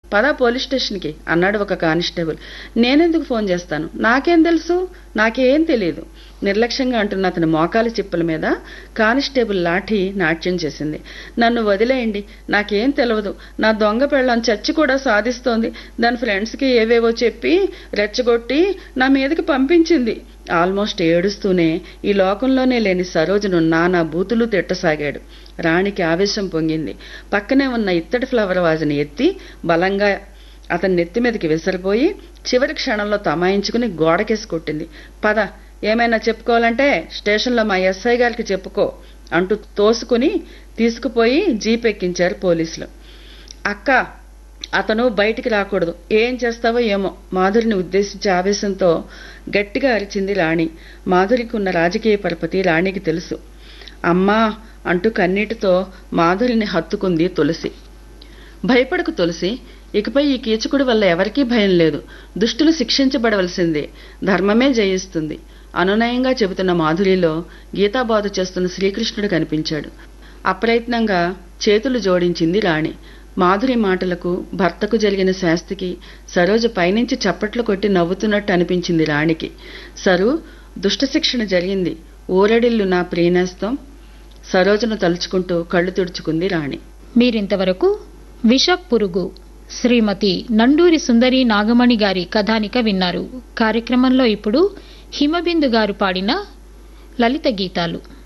పదా పోలీస్ స్టేషన్కి అన్నాడు ఒక కానిస్టేబుల్ నేనెందుకు ఫోన్ చేస్తాను నాకేం తెలుసు నాకేం తెలియదు నిర్లక్ష్యంగా అంటున్న అతని మోకాలి చిప్పల మీద కానిస్టేబుల్ లాఠీ నాట్యం చేసింది నన్ను వదిలేయండి నాకేం తెలియదు నా దొంగ పెళ్ళం చచ్చి కూడా సాధిస్తోంది దాని ఫ్రెండ్స్కి ఏవేవో చెప్పి రెచ్చగొట్టి నా మీదకి పంపించింది ఆల్మోస్ట్ ఏడుస్తూనే ఈ లోకంలోనే లేని సరోజను నానా బూతులు తిట్టసాగాడు రాణికి ఆవేశం పొంగింది పక్కనే ఉన్న ఇత్తడి ఫ్లవర్ వాజుని ఎత్తి బలంగా అతని నెత్తి మీదకి విసిరిపోయి చివరి క్షణంలో తమాయించుకుని గోడకేసి కొట్టింది పద ఏమైనా చెప్పుకోవాలంటే స్టేషన్లో మా ఎస్ఐ గారికి చెప్పుకో అంటూ తోసుకుని తీసుకుపోయి జీప్ ఎక్కించారు పోలీసులు అక్క అతను బయటికి రాకూడదు ఏం చేస్తావో ఏమో మాధురిని ఉద్దేశించి ఆవేశంతో గట్టిగా అరిచింది రాణి మాధురికి ఉన్న రాజకీయ పరపతి రాణికి తెలుసు అమ్మా అంటూ కన్నీటితో మాధురిని హత్తుకుంది తులసి భయపడకు తులసి ఇకపై ఈ కీచకుడి వల్ల ఎవరికీ భయం లేదు దుష్టులు శిక్షించబడవలసిందే ధర్మమే జయిస్తుంది అనునయంగా చెబుతున్న మాధురిలో గీతాబాధ చేస్తున్న శ్రీకృష్ణుడు కనిపించాడు అప్రయత్నంగా చేతులు జోడించింది రాణి మాధురి మాటలకు భర్తకు జరిగిన శాస్తికి సరోజ పైనుంచి చప్పట్లు కొట్టి నవ్వుతున్నట్టు అనిపించింది రాణికి సరు దుష్ట శిక్షణ జరిగింది ఊరడిల్లు నా ప్రియనేస్తం సరోజను తలుచుకుంటూ కళ్ళు తుడుచుకుంది రాణి మీరింతవరకు విష పురుగు శ్రీమతి నండూరి సుందరి నాగమణి గారి కథానిక విన్నారు కార్యక్రమంలో ఇప్పుడు హిమబిందు గారు పాడిన లలిత గీతాలు